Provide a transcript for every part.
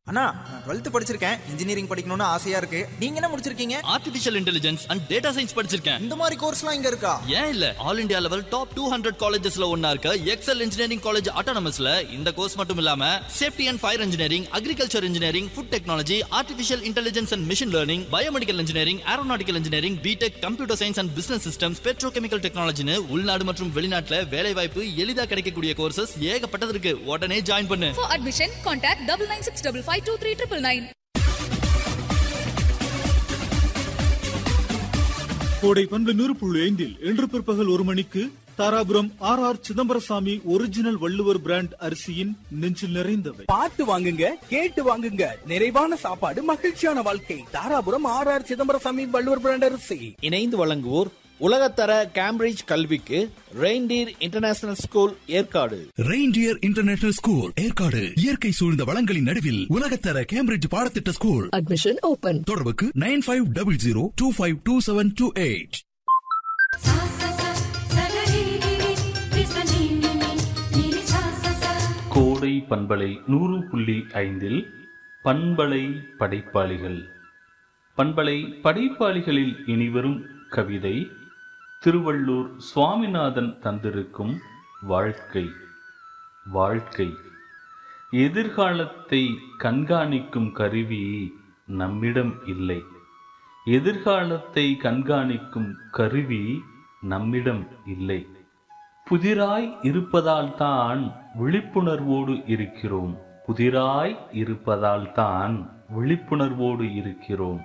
அண்ணா நான் டுவெல்த் படிச்சிருக்கேன் இன்ஜினியரிங் படிக்கணும்னு ஆசையா இருக்கு நீங்க என்ன முடிச்சிருக்கீங்க artificial intelligence and data science படிச்சிருக்கேன் இந்த மாதிரி கோர்ஸ்லாம் இங்க இருக்கா ஏன் இல்ல all India level top two hundred காலேஜஸ்ல ஒன்னா இருக்க எக்ஸல் இன்ஜினியரிங் காலேஜ் ஆட்டோனமஸ்ல இந்த கோர்ஸ் மட்டும் இல்லாம safety and fire engineering agriculture engineering food technology artificial intelligence and machine learning biomedical engineering aeronautical engineering B Tech computer science and business systems petrochemical டெக்னாலஜின்னு உள்நாடு மற்றும் வெளிநாட்டுல வேலை வாய்ப்பு எளிதா கிடைக்கக்கூடிய கோர்சஸ் ஏகப்பட்டது இருக்கு உடனே ஜாயின் பண்ணு For admission, contact double nine six double five two three triple nine. கோடை பண்பு நூறு புள்ளி ஐந்தில் இன்று பிற்பகல் ஒரு மணிக்கு Dharapuram R R Chidambarasamy original Valluvar brand அரிசியின் நெஞ்சில் நிறைந்தவை பார்த்து வாங்குங்க கேட்டு வாங்குங்க நிறைவான சாப்பாடு மகிழ்ச்சியான வாழ்க்கை Dharapuram R R Chidambarasamy Valluvar brand அரிசி இணைந்து வழங்குவோர் உலகத்தர கேம்பிரிட்ஜ் கல்விக்கு Reindeer International School Yercaud Reindeer International School Yercaud இயற்கை சூழ்ந்த வளங்களின் நடுவில் உலகத்தர கேம்பிரிட்ஜ் பாடத்திட்ட ஸ்கூல் Admission open. தொடர்புக்கு nine five double zero two five two seven two eight सा सा सा सगरी गिरी विसनी निनी निरी सा सा सा கோடை பண்பலை நூறு புள்ளி ஐந்தில் பண்பலை படைப்பாளிகள் பண்பலை படைப்பாளிகளில் இனிவரும் கவிதை திருவள்ளூர் சுவாமிநாதன் தந்திருக்கும் வாழ்க்கை வாழ்க்கை எதிர்காலத்தை கண்காணிக்கும் கருவி நம்மிடம் இல்லை எதிர்காலத்தை கண்காணிக்கும் கருவி நம்மிடம் இல்லை புதிராய் இருப்பதால் தான் விழிப்புணர்வோடு இருக்கிறோம் புதிராய் இருப்பதால் தான் விழிப்புணர்வோடு இருக்கிறோம்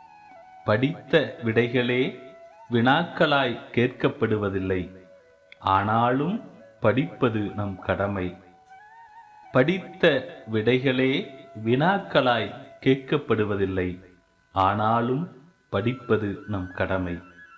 படித்த விடைகளே வினாக்களாய் கேட்கப்படுவதில்லை ஆனாலும் படிப்பது நம் கடமை படித்த விடைகளே வினாக்களாய் கேட்கப்படுவதில்லை ஆனாலும் படிப்பது நம் கடமை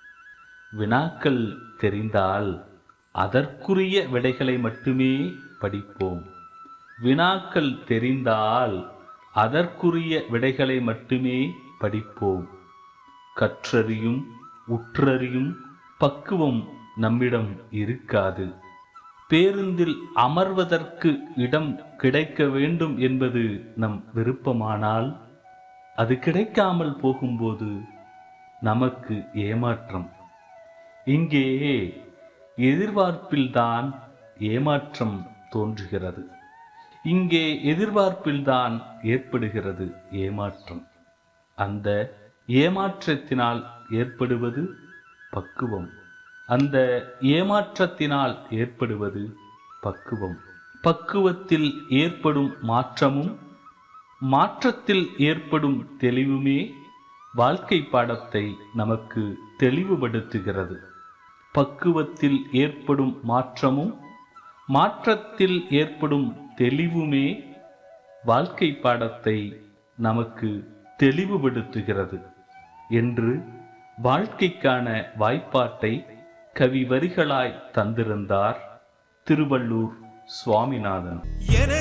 வினாக்கள் தெரிந்தால் அதற்குரிய விடைகளை மட்டுமே படிப்போம் வினாக்கள் தெரிந்தால் அதற்குரிய விடைகளை மட்டுமே படிப்போம் கற்றறியும் உற்றறியும் பக்குவம் நம்மிடம் இருக்காது பேருந்தில் அமர்வதற்கு இடம் கிடைக்க வேண்டும் என்பது நம் விருப்பமானால் அது கிடைக்காமல் போகும்போது நமக்கு ஏமாற்றம் இங்கே எதிர்பார்ப்பில்தான் ஏமாற்றம் தோன்றுகிறது இங்கே எதிர்பார்ப்பில்தான் ஏற்படுகிறது ஏமாற்றம் அந்த ஏமாற்றத்தினால் ஏற்படுவது பக்குவம் அந்த ஏமாற்றத்தினால் ஏற்படுவது பக்குவம் பக்குவத்தில் ஏற்படும் மாற்றமும் மாற்றத்தில் ஏற்படும் தெளிவுமே வாழ்க்கை பாடத்தை நமக்கு தெளிவுபடுத்துகிறது பக்குவத்தில் ஏற்படும் மாற்றமும் மாற்றத்தில் ஏற்படும் தெளிவுமே வாழ்க்கை பாடத்தை நமக்கு தெளிவுபடுத்துகிறது என்று வாழ்க்கைக்கான வாய்ப்பாட்டை கவி வரிகளாய் தந்திருந்தார் திருவள்ளூர் சுவாமிநாதன்